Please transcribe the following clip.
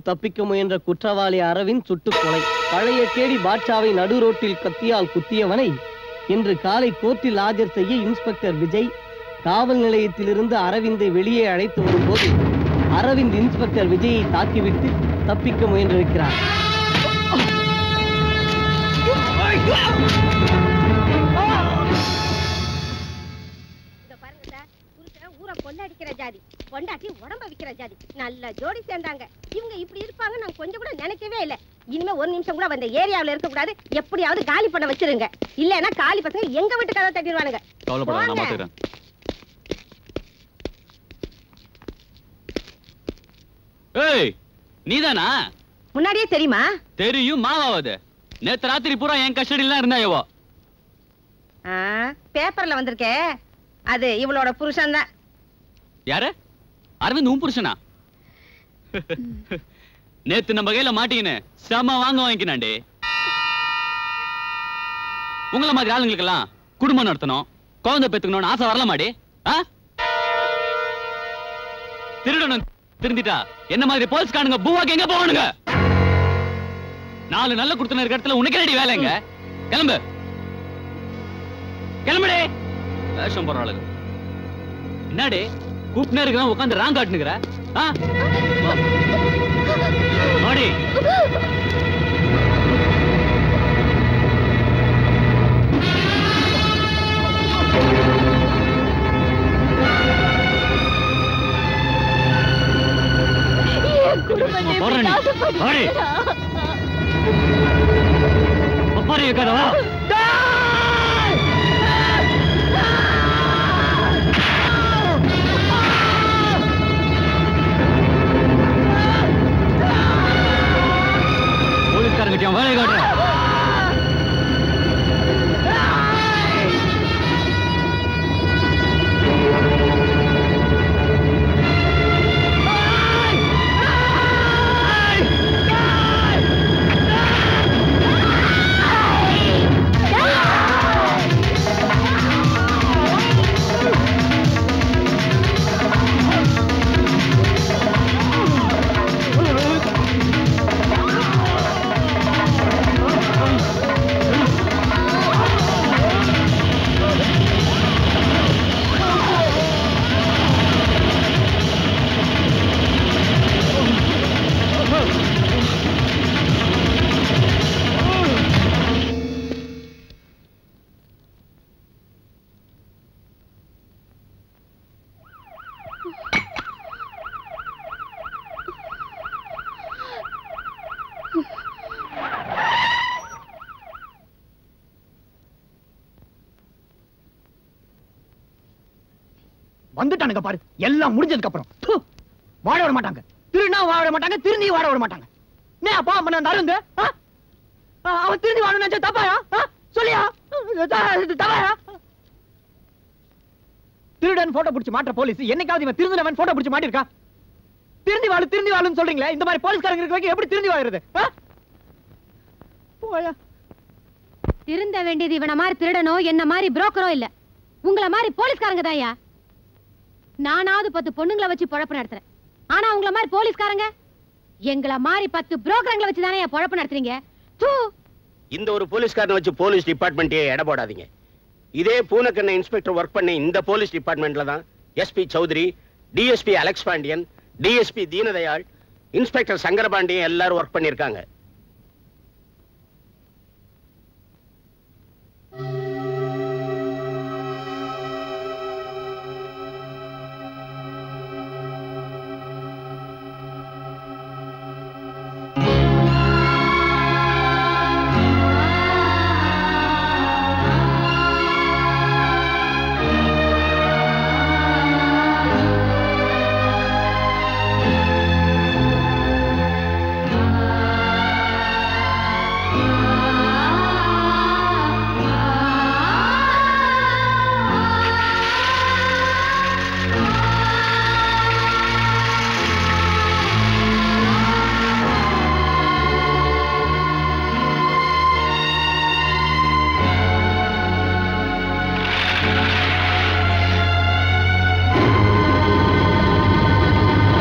தப்பிக்க முயன்ற குற்றவாளி அரவிந்த் சுட்டுக் கொலை பழைய கேடி பாட்ஷாவை நடு ரோட்டில் கத்தியால் குத்தியவனை இன்று காலை கோர்ட்டில் ஆஜர் செய்ய இன்ஸ்பெக்டர் விஜய் காவல் நிலையத்திலிருந்து அரவிந்தை வெளியே அழைத்து வரும்போது அரவிந்த் இன்ஸ்பெக்டர் விஜயை தாக்கிவிட்டு தப்பிக்க முயன்றிருக்கிறார் இத பாருங்க சார் புருஷன் ஊரை கொள்ளடிக்கிற ஜாதி பொண்டாட்டி உடம்ப விக்கிற ஜாதி நல்ல ஜோடி சேர்ந்தாங்க இவங்க இப்படி இருப்பாங்க நான் கொஞ்சம் கூட நினைக்கவே இல்ல இனிமே ஒரு நிமிஷம் கூட அந்த ஏரியாவுல இருக்க கூடாது எப்படியாவது காலி பண்ண வச்சிருங்க இல்லன்னா காலி பசங்க எங்க வீட்டு கதை தட்டிடுவானுங்க கவலைப்படாத நான் போங்க. பாத்துக்கிறேன் ஏய் நீதானா முன்னாடியே தெரியுமா தெரியும் மாவாவது நேத்து ராத்திரி பூரா என் கஸ்டடியில இருந்தாயவோ ஆ, பேப்பர்ல வந்திருக்கே அது இவளோட புருஷன் தான் யாரு அரவிந்த் உன் புருஷனா நேத்து நம்ம கையில மாட்டிக்கின்னு செம வாங்க வாங்கிக்கினாண்டி உங்கள மாதிரி ஆளுங்களுக்கெல்லாம் குடும்பம் நடத்தணும் குழந்தை பெத்துக்கணும்னு ஆசை வரலாமாடி ஆ திருடணும் திருந்திட்டா என்ன மாதிரி போலீஸ்காரனுங்க பூவாக்கு எங்க போவானுங்க நாலு நல்ல கொடுத்தன இருக்க இடத்துல உனக்கு என்னடி வேலைங்க கிளம்பு கிளம்புடே வேஷம் போற ஆளுங்க என்னடி கூப்பிட்டே இருக்கிற உட்காந்து ராங் காட்டுனுக்குற ஆ மாடி போடுறேன் மாடி ஒப்பாரி இருக்காதா போலீஸ்காரங்கிட்ட வேலை காட்டுறேன் வந்துட்டானுங்க பாரு எல்லாம் முடிஞ்சதுக்கு அப்புறம் ப்பு, வாழ விட மாட்டாங்க திருநா வாழ விட மாட்டாங்க திருந்தி வாழ விட மாட்டாங்க என்ன அப்பா பண்ண அந்த அருந்து ஆ? ஆ, அவன் திருந்தி வாழணும் நினைச்சா தப்பாயா ஆ? சொல்லியா த- இது தப்பாயா திருடன் போட்டோ பிடிச்சு மாற்ற போலீஸ் என்னைக்காவது இவன் திருந்தினவன் போட்டோ பிடிச்சு மாட்டிருக்கா திருந்தி வாழு திருந்தி வாழுன்னு சொல்றீங்களே இந்த மாதிரி போலீஸ்காரங்க இருக்க வரைக்கும் எப்படி திருந்தி வாழுறது ஆ? போயா திருந்த வேண்டியது இவன மாதிரி திருடனோ என்ன மாதிரி புரோக்கரோ இல்ல உங்கள மாதிரி போலீஸ்காரங்க தான்யா நானாவது பத்து பொண்ணுங்களை வச்சு பொழப்பு நடத்துறேன் ஆனா உங்கள மாதிரி போலீஸ்காரங்க எங்கள மாதிரி பத்து புரோக்கரங்களை வச்சு தானே பொழப்பு நடத்துறீங்க தூ இந்த ஒரு போலீஸ்காரனை வச்சு போலீஸ் டிபார்ட்மெண்ட்டே எடை போடாதீங்க இதே பூனக்கண்ண இன்ஸ்பெக்டர் ஒர்க் பண்ண இந்த போலீஸ் டிபார்ட்மெண்ட்ல தான் SP Chowdhury DSP Alex Pandian DSP Deenadayal inspector Sankarapandian எல்லாரும் ஒர்க் பண்ணிருக்காங்க